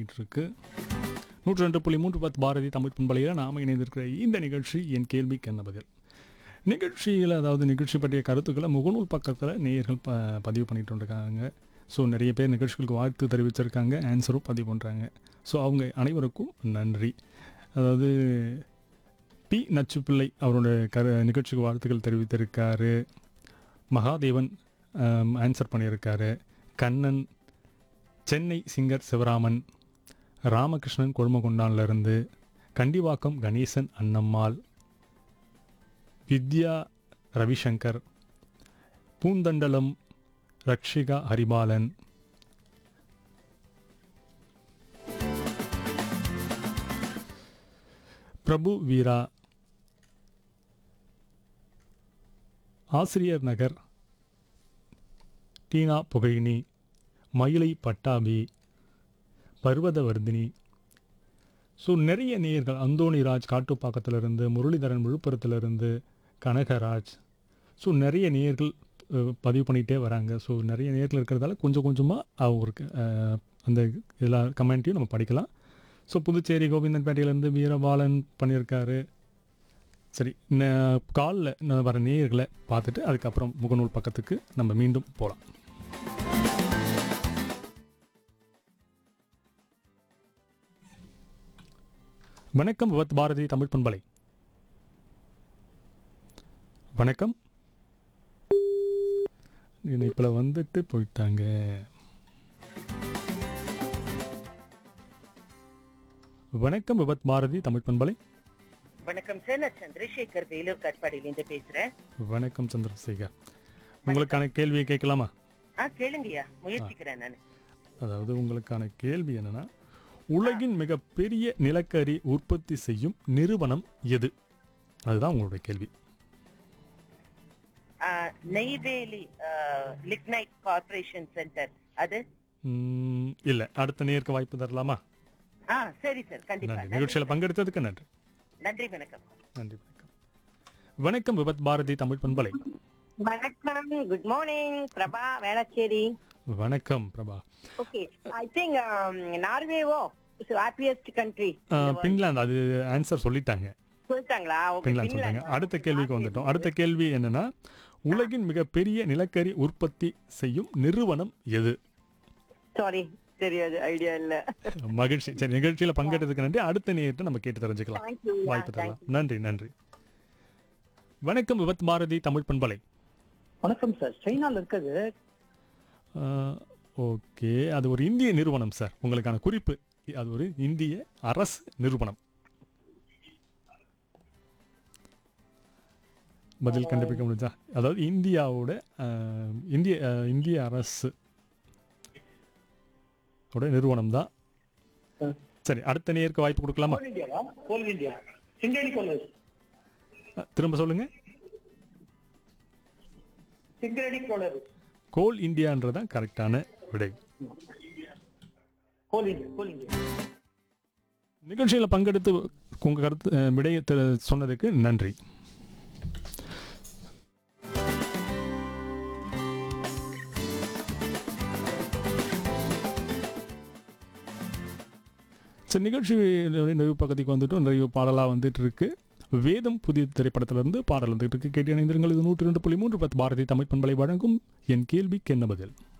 போயிட்டு இருக்கு நூற்றி ரெண்டு புள்ளி மூன்று பத்து பாரதி தமிழ் பண்பலையில் நாம் இணைந்திருக்கிற இந்த நிகழ்ச்சி என் கேள்விக்கு என்ன பதில் நிகழ்ச்சியில் அதாவது நிகழ்ச்சி பற்றிய கருத்துக்களை முகநூல் பக்கத்தில் நேயர்கள் ப பதிவு பண்ணிட்டு இருக்காங்க ஸோ நிறைய பேர் நிகழ்ச்சிகளுக்கு வாழ்த்து தெரிவிச்சிருக்காங்க ஆன்சரும் பதிவு பண்ணுறாங்க ஸோ அவங்க அனைவருக்கும் நன்றி அதாவது பி நச்சுப்பிள்ளை அவரோட கரு நிகழ்ச்சிக்கு வாழ்த்துக்கள் தெரிவித்திருக்காரு மகாதேவன் ஆன்சர் பண்ணியிருக்காரு கண்ணன் சென்னை சிங்கர் சிவராமன் ராமகிருஷ்ணன் கொழுமகுண்டான்லேருந்து கண்டிவாக்கம் கணேசன் அன்னம்மாள் வித்யா ரவிசங்கர் பூந்தண்டலம் ரக்ஷிகா ஹரிபாலன் பிரபு வீரா ஆசிரியர் நகர் டீனா புகையினி மயிலை பட்டாபி பர்வதவர்தினி ஸோ நிறைய நேயர்கள் அந்தோணிராஜ் காட்டுப்பாக்கத்திலிருந்து முரளிதரன் விழுப்புரத்திலிருந்து கனகராஜ் ஸோ நிறைய நேயர்கள் அஹ், பதிவு பண்ணிகிட்டே வராங்க ஸோ நிறைய நேயர்கள் இருக்கிறதால கொஞ்சம் கொஞ்சமாக அவருக்கு அஹ், அந்த எல்லா கமெண்ட்டையும் நம்ம படிக்கலாம் ஸோ புதுச்சேரி கோவிந்தன்பேட்டையிலேருந்து வீரபாலன் பண்ணியிருக்காரு சரி காலில் வர நேயர்களை பார்த்துட்டு அதுக்கப்புறம் முகநூல் பக்கத்துக்கு நம்ம மீண்டும் போகலாம் வணக்கம் விவத் பாரதி தமிழ் பண்பலை வணக்கம் இணைப்பில் வந்துட்டு போயிட்டாங்க வணக்கம் விவத் பாரதி தமிழ் பண்பலை வணக்கம் சார் நான் சந்திரசேகர் வேலூர் கட்பாடியிலேருந்து பேசுறேன் வணக்கம் சந்திரசேகர் உங்களுக்கான கேள்வியை கேட்கலாமா ஆ கேளுங்கய்யா முயற்சிக்கிறேன் நான் அதாவது உங்களுக்கான கேள்வி என்னன்னா உலகின் மிகப்பெரிய நிலக்கரி உற்பத்தி செய்யும் நிறுவனம் எது அதுதான் உங்களுடைய கேள்வி நெய்வேலி லிக்னைட் கார்ப்பரேஷன் சென்டர் அது ம், இல்ல அடுத்த நேருக்கு வாய்ப்பு தரலாமா ஆ சரி சார் கண்டிப்பா நன்றி நன்றி. நிகழ்ச்சியில் பங்கெடுத்ததுக்கு நன்றி நன்றி வணக்கம் நன்றி வணக்கம் வணக்கம் விபத் பாரதி தமிழ் பண்பலை வணக்கம் குட் மார்னிங் பிரபா வேளச்சேரி வணக்கம் பிரபா ஓகே ஐ திங்க் நார்வேவோ ஹாப்பியஸ்ட் கண்ட்ரி அஹ், பின்லாந்து அது ஆன்சர் சொல்லிட்டாங்க சொல்லிட்டாங்களா ஓகே பின்லாந்து சொல்றாங்க அடுத்த கேள்விக்கு வந்துட்டோம் அடுத்த கேள்வி என்னன்னா உலகின் மிகப்பெரிய நிலக்கரி உற்பத்தி செய்யும் நிறுவனம் எது சாரி தெரியாது ஐடியா இல்ல மகிழ்ச்சி சரி நிகழ்ச்சியில பங்கேற்றதுக்கு நன்றி அடுத்த நேரத்தை நம்ம கேட்டு தெரிஞ்சுக்கலாம் Thank you. வாய்ப்பு Yeah, தரலாம் நன்றி நன்றி வணக்கம் விபத் பாரதி தமிழ் பண்பலை வணக்கம் சார் சைனால இருக்குது ஓகே அது ஒரு இந்திய நிறுவனம் சார் உங்களுக்கான குறிப்பு அது ஒரு இந்திய அரசு நிறுவனம் பதில் கண்டுபிடிக்க முடிஞ்சா அதாவது இந்தியாவோட அஹ், இந்திய அஹ், இந்திய அரசு ஓட நிறுவனம் தான் சரி அடுத்த நேருக்கு வாய்ப்பு கொடுக்கலாமா கோல் இந்தியாவா கோல் இந்தியா சிங்கேடி கோலர்ஸ் அஹ், திரும்ப சொல்லுங்க சிங்கேடி கோலர் கோல் இந்தியான்றதான் கரெக்டான விடை கோல் இந்தியா கோல் இந்தியா நிகழ்ச்சியில் பங்கெடுத்து உங்க கருத்து அஹ், விடையை தெ- சொன்னதுக்கு நன்றி சரி நிகழ்ச்சி நிறைவு பக்கத்துக்கு வந்துட்டு நிறைய பாடலாக வந்துட்டு இருக்கு வேதம் புதிய திரைப்படத்திலிருந்து பாடல் வந்துட்டு இருக்கு கேட்டு இணைந்திருங்கள் இது நூற்றி ரெண்டு புள்ளி மூன்று பத்து பாரதி தமிழ் பண்பலை வழங்கும் என் கேள்விக்கு என்ன பதில்